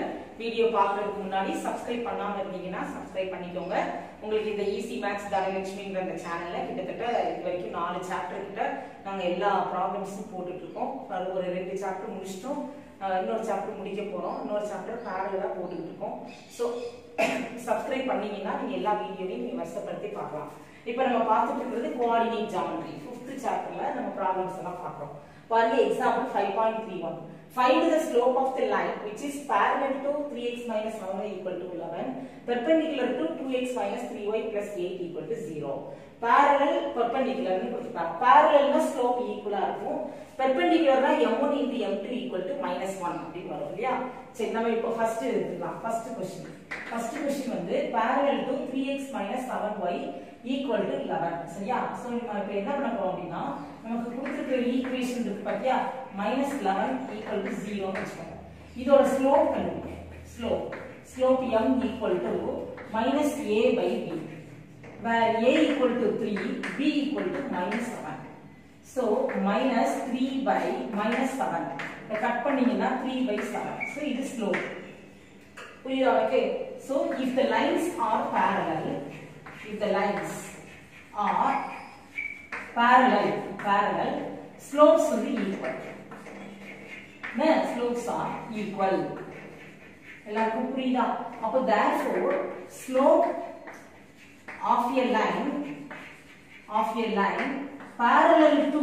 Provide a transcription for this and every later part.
Video பார்க்கறதுக்கு முன்னாடி subscribe பண்ணாம இருந்தீங்கன்னா சப்ஸ்கிரைப் பண்ணிக்கோங்க உங்களுக்கு இந்த ஈஸி மேக்ஸ் தனலட்சுமிங்கிற அந்த சேனல்ல கிட்டத்தட்ட இது வரைக்கும் நாலு சாப்டர் கிட்ட நாங்க எல்லா ப்ராப்ளம்ஸும் போட்டுட்டு இருக்கோம் அது ஒரு ரெண்டு சாப்டர் முடிச்சிட்டோம் அஹ் இன்னொரு சாப்டர் முடிக்க போறோம் இன்னொரு சாப்டர் பேரலாக போட்டுட்டு இருக்கோம் ஸோ சப்ஸ்கிரைப் பண்ணீங்கன்னா நீங்க எல்லா வீடியோவையும் நீங்க வருஷப்படுத்தி பார்க்கலாம் இப்போ நம்ம பார்த்துட்டு இருக்கிறது கோஆர்டினேட் ஜாமெட்ரி ஃபிஃப்த் சாப்டர்ல நம்ம ப்ராப்ளம்ஸ் எல்லாம் பார்க்குறோம் பாருங்க example five point three one Find the slope of the line which is parallel to 3x minus 7y equal to 11, perpendicular to 2x minus 3y plus 8 equal to 0. Parallel, perpendicular னு கொடுத்துருக்காங்க. Parallel னா slope equal ஆ இருக்கும். Perpendicular னா m1 into m2 equal to minus 1 அப்படின்னு வரும் இல்லையா? சரி நம்ம இப்போ first எடுத்துக்கலாம். First question. First question வந்து parallel to 3x minus 7y equal to 11. சரியா? So நம்ம இப்போ என்ன பண்ண போறோம் அப்படின்னா நமக்கு கொடுத்துருக்கிற ஈக்குவேஷன் இருக்கு பாத்தியா மைனஸ் லெவன் ஈக்குவல் டு ஜீரோன்னு வச்சுக்கோங்க இதோட ஸ்லோப் கண்டுபிடிங்க slope slope M equal to minus A by B where a equal to 3 b equal to minus 7 so minus 3 by minus 7 இதை கட் பண்ணீங்கன்னா 3 by 7 so இது ஸ்லோப் புரியுதா okay so if the lines are parallel if the lines are parallel parallel slopes வந்து equal என்ன slopes are equal எல்லாருக்கும் புரியுதா அப்போ therefore slope of a line of a line parallel to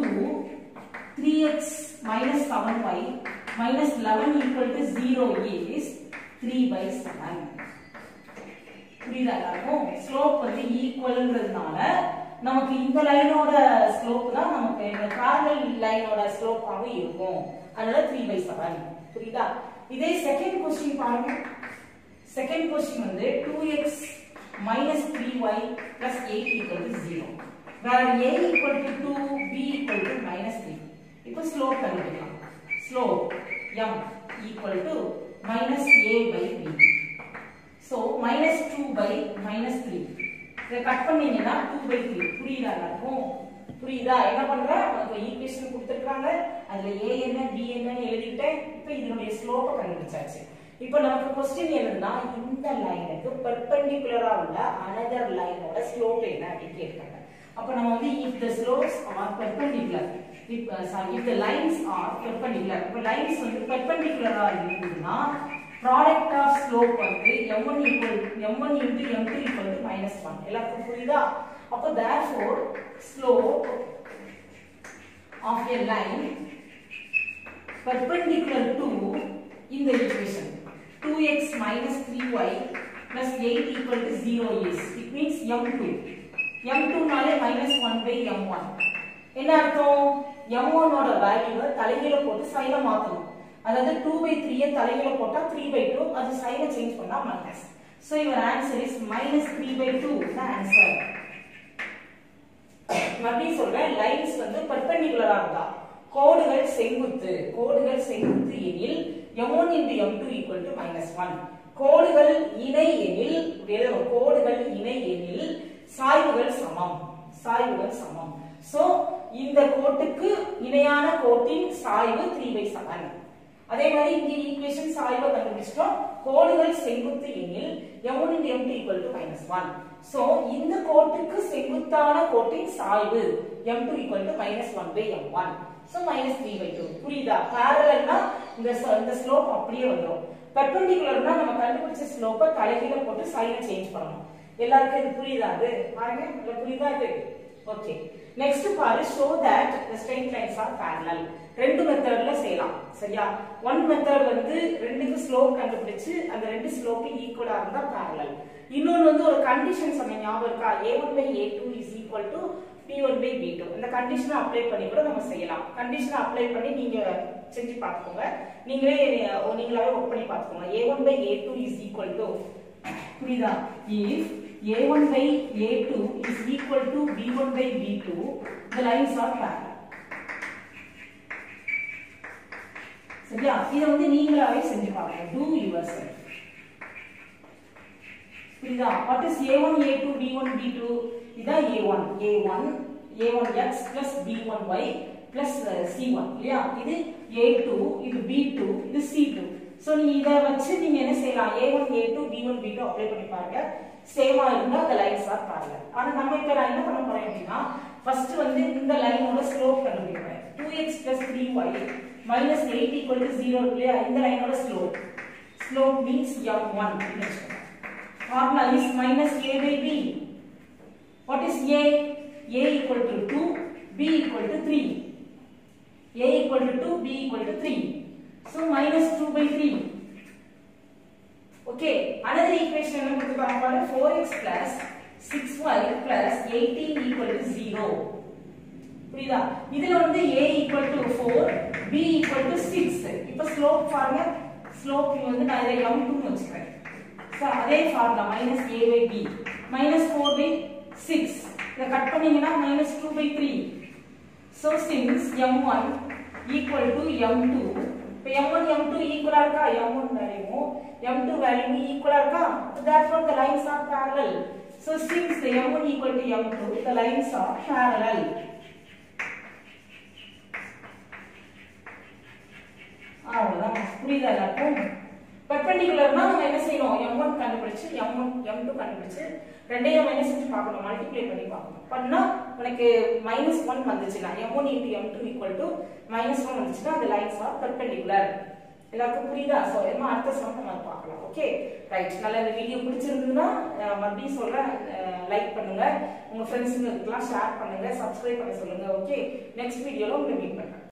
3x minus 7y minus 11 equal to 0 is 3 by 7 புரியுதா எல்லாருக்கும் slope வந்து ஈக்குவல்ன்றதுனால நமக்கு இந்த லைனோட ஸ்லோப் தான் நமக்கு இந்த parallel லைனோட ஸ்லோப்பாகவும் இருக்கும் அதனால த்ரீ பை செவன் புரியுதா இதே செகண்ட் கொஸ்டின் பாருங்க செகண்ட் கொஸ்டின் வந்து two X minus three Y plus eight equal to zero வேற A equal to two B equal to minus three இப்போ ஸ்லோப் கண்டுபிடிக்கலாம் slope M equal to minus A by B so minus two by minus three இதை cut பண்ணீங்கன்னா two by three புரியுதா எல்லாருக்கும் புரியுதா என்ன பண்றேன் உனக்கு ஈக்குவேஷன் கொடுத்துருக்காங்க அதுல ஏ என்ன பி என்னன்னு எழுதிட்டேன் இப்போ இதனுடைய ஸ்லோப்பை கண்டுபிடிச்சாச்சு இப்போ நமக்கு கொஸ்டின் என்னன்னா இந்த லைனுக்கு பெர்பெண்டிகுலரா உள்ள அனதர் லைனோட ஸ்லோப் என்ன அப்படின்னு கேட்காங்க அப்ப நம்ம வந்து if the slopes are perpendicular if uh, sorry if the lines are perpendicular இப்ப lines வந்து perpendicular-ஆ இருந்ததுன்னா product of slope வந்து m1 equal m1 into m2 equal to minus 1 எல்லாருக்கும் புரியுதா அப்ப therefore slope of a line perpendicular to இந்த equation 2x minus 3y plus 8 equal to 0 is it means m2 m2 நாலே minus 1 by m1 என்ன அர்த்தம் m1 ஓட வேல்யூவை தலைகீழ போட்டு சைனை மாத்தணும் அதாவது 2 by 3 ஐ தலைகீழ போட்டா 3 by 2 அது சைனை சேஞ்ச் பண்ணா minus so your answer is minus 3 by 2 the answer மறுபடியும் சொல்றேன் லைன்ஸ் வந்து பெர்பெண்டிகுலரா இருந்தா கோடுகள் செங்குத்து கோடுகள் செங்குத்து எனில் m1 into m2 equal to minus 1 கோடுகள் இணை எனில் எழுதணும் கோடுகள் இணை எனில் சாய்வுகள் சமம் சாய்வுகள் சமம் சோ இந்த கோட்டுக்கு இணையான கோட்டின் சாய்வு 3 by 7 அதே மாதிரி இங்க ஈக்குவேஷன் சாய்வை கண்டுபிடிச்சிட்டோம் கோடுகள் செங்குத்து எனில் m1 into m2 equal to minus 1 so இந்த கோட்டுக்கு செங்குத்தான கோட்டின் சாய்வு m2 equal to minus 1 by m1 so minus 3 by 2 புரியுதா parallelனா இந்த ச- இந்த ஸ்லோப் அப்படியே வந்துரும் பெர்பெண்டிகுலர்னா நம்ம கண்டுபிடிச்ச ஸ்லோப்பை தலைகீழ போட்டு சைனை சேஞ்ச் பண்ணணும் எல்லாருக்கும் இது புரியுதா அது பாருங்க நல்லா புரியுதா இது ஓகே நெக்ஸ்ட் பாரு show that the straight lines are parallel ரெண்டு மெத்தட்ல செய்யலாம் சரியா ஒன் மெத்தட் வந்து ரெண்டுக்கு ஸ்லோப் கண்டுபிடிச்சு அந்த ரெண்டு ஸ்லோப்பு ஈக்குவலா இருந்தா parallel இன்னொன்னு வந்து ஒரு கண்டிஷன் சொன்ன ஞாபகம் இருக்கா a1 one by A two is equal to B one by B two இந்த கண்டிஷனை அப்ளை பண்ணி கூட நம்ம செய்யலாம் கண்டிஷனை அப்ளை பண்ணி நீங்க செஞ்சு பார்த்துக்கோங்க நீங்களே அஹ், நீங்களாவே ஒர்க் பண்ணி பார்த்துக்கோங்க a1 one by A two is equal to புரியுதா if a1 by a2 is equal to b1 by b2 the lines are parallel சரியா இதை வந்து நீங்களாவே செஞ்சு பாருங்க do yourself புரியுதா what is a1 a2 b1 b2 இதான் a1 a1 a1x plus b1y plus uh, c1 இல்லையா இது a2 இது b2 இது c2 சோ நீங்க இத வச்சு நீங்க என்ன செய்யலாம் a1 a2 b1 b2 apply பண்ணி பாருங்க சேமா இருந்தா அந்த லைன்ஸ் ஆர் parallel ஆனா நம்ம இப்ப நான் என்ன பண்ண போறேன் அப்படின்னா ஃபர்ஸ்ட் வந்து இந்த லைனோட ஸ்லோப் கண்டுபிடிக்கிறேன் 2x 3y minus 8 equal to 0 இல்லையா இந்த லைனோட ஸ்லோப் ஸ்லோப் மீன்ஸ் m1 அப்படின்னு வச்சுக்கோங்க formula is minus a by b what is a a equal to 2 b equal to 3 a equal to 2 b equal to 3 so minus 2 by 3 okay another equation என்ன கொடுத்திருக்காங்க பாருங்க 4x plus 6y plus 18 equal to 0 புரியுதா இதுல வந்து a equal to 4 b equal to 6 இப்போ slope பாருங்க slope வந்து நான் இதை m2 னு வச்சுக்கிறேன் சோ அதே formula minus a by b minus 4 by 6 இத கட் பண்ணீங்கன்னா minus 2 by 3 so since m1 equal to m2 இப்போ m1 m2 ஈக்குவலா இருக்கா m1 வேல்யூ m2 வேல்யூ ஈக்குவலா இருக்கா therefore the lines are parallel so since the m1 equal to m2 the lines are parallel அவ்வளவுதான் புரியுதா எல்லாருக்கும் பெர்பெண்டிகுலர்னா நம்ம என்ன செய்யணும் m1 கண்டுபிடிச்சு m1 m2 கண்டுபிடிச்சு ரெண்டையும் நம்ம என்ன செஞ்சு பார்க்கணும் மல்டிப்ளை பண்ணி பார்க்கணும் பண்ணா உனக்கு மைனஸ் ஒன் வந்துச்சுன்னா m1 into m2 equal to minus one வந்துச்சுன்னா அந்த லைன்ஸ் ஆர் பெர்பெண்டிகுலர் எல்லாருக்கும் புரியுதா ஸோ என்ன அடுத்த சம் நம்ம பார்க்கலாம் ஓகே ரைட் நல்லா இந்த வீடியோ பிடிச்சிருந்ததுன்னா அஹ், மறுபடியும் சொல்றேன் லைக் பண்ணுங்க உங்க ஃப்ரெண்ட்ஸுங்களுக்குலாம் ஷேர் பண்ணுங்க சப்ஸ்கிரைப் பண்ண சொல்லுங்க ஓகே நெக்ஸ்ட் வீடியோல உங்களை மீட் பண்றேன்